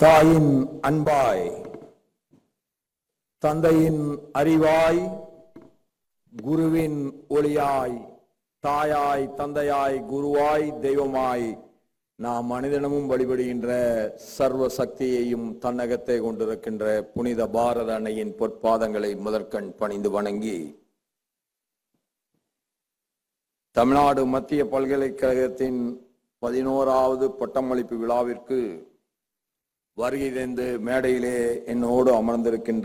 தாயின் அன்பாய் தந்தையின் அறிவாய் குருவின் ஒளியாய் தாயாய் தந்தையாய் குருவாய் தெய்வமாய் நாம் மனிதனமும் வழிபடுகின்ற சர்வ சக்தியையும் தன்னகத்தை கொண்டிருக்கின்ற புனித பாரத அன்னையின் பொற்பாதங்களை முதற்கண் பணிந்து வணங்கி தமிழ்நாடு மத்திய பல்கலைக்கழகத்தின் பதினோராவது பட்டமளிப்பு விழாவிற்கு வருகை தந்து மேடையிலே என்னோடு அமர்ந்திருக்கின்ற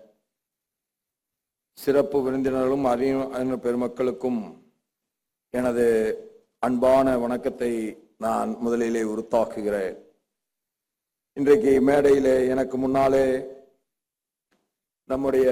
சிறப்பு விருந்தினர்களும் அறிஞர் பெருமக்களுக்கும் எனது அன்பான வணக்கத்தை நான் முதலிலே உருத்தாக்குகிறேன் இன்றைக்கு மேடையிலே எனக்கு முன்னாலே நம்முடைய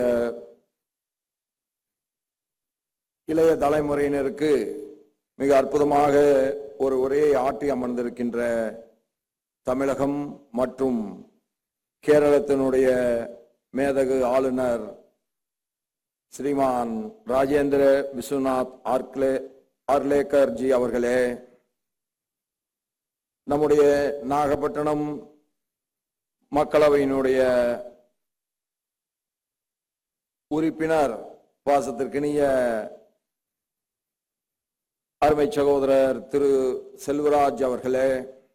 இளைய தலைமுறையினருக்கு மிக அற்புதமாக ஒரு உரையை ஆட்டி அமர்ந்திருக்கின்ற தமிழகம் மற்றும் கேரளத்தினுடைய மேதகு ஆளுநர் ஸ்ரீமான் ராஜேந்திர விஸ்வநாத் ஆர்க்லே ஆர்லேக்கர் ஜி அவர்களே நம்முடைய நாகப்பட்டினம் மக்களவையினுடைய உறுப்பினர் பாசத்திற்கினிய அருமை சகோதரர் திரு செல்வராஜ் அவர்களே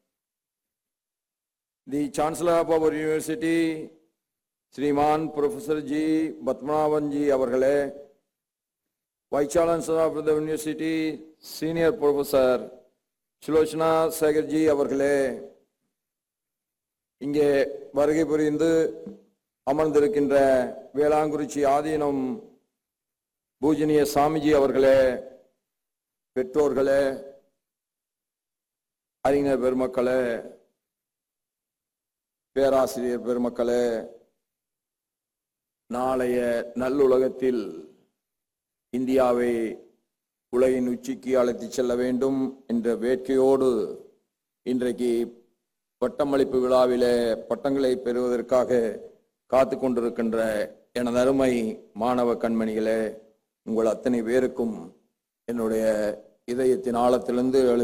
the chancellor of our university Shriman professor G Padmanabhan ji அவர்களே vice chancellor of the university senior professor Sulochana Sekharji அவர்களே இங்கே வருகை புரிந்து அமர்ந்திருக்கின்ற வேளாங்குறிச்சி ஆதீனம் பூஜனிய சாமிஜி அவர்களே பெற்றோர்களே அறிஞர் பெருமக்களே பேராசிரியர் பெருமக்களே நாளைய நல்லுலகத்தில் இந்தியாவை உலகின் உச்சிக்கு அழைத்துச் செல்ல வேண்டும் என்ற வேட்கையோடு இன்றைக்கு பட்டமளிப்பு விழாவிலே பட்டங்களை பெறுவதற்காக காத்து கொண்டிருக்கின்ற எனது அருமை மாணவ கண்மணிகளே உங்கள் அத்தனை பேருக்கும் என்னுடைய இதயத்தின் ஆழத்திலிருந்து எழு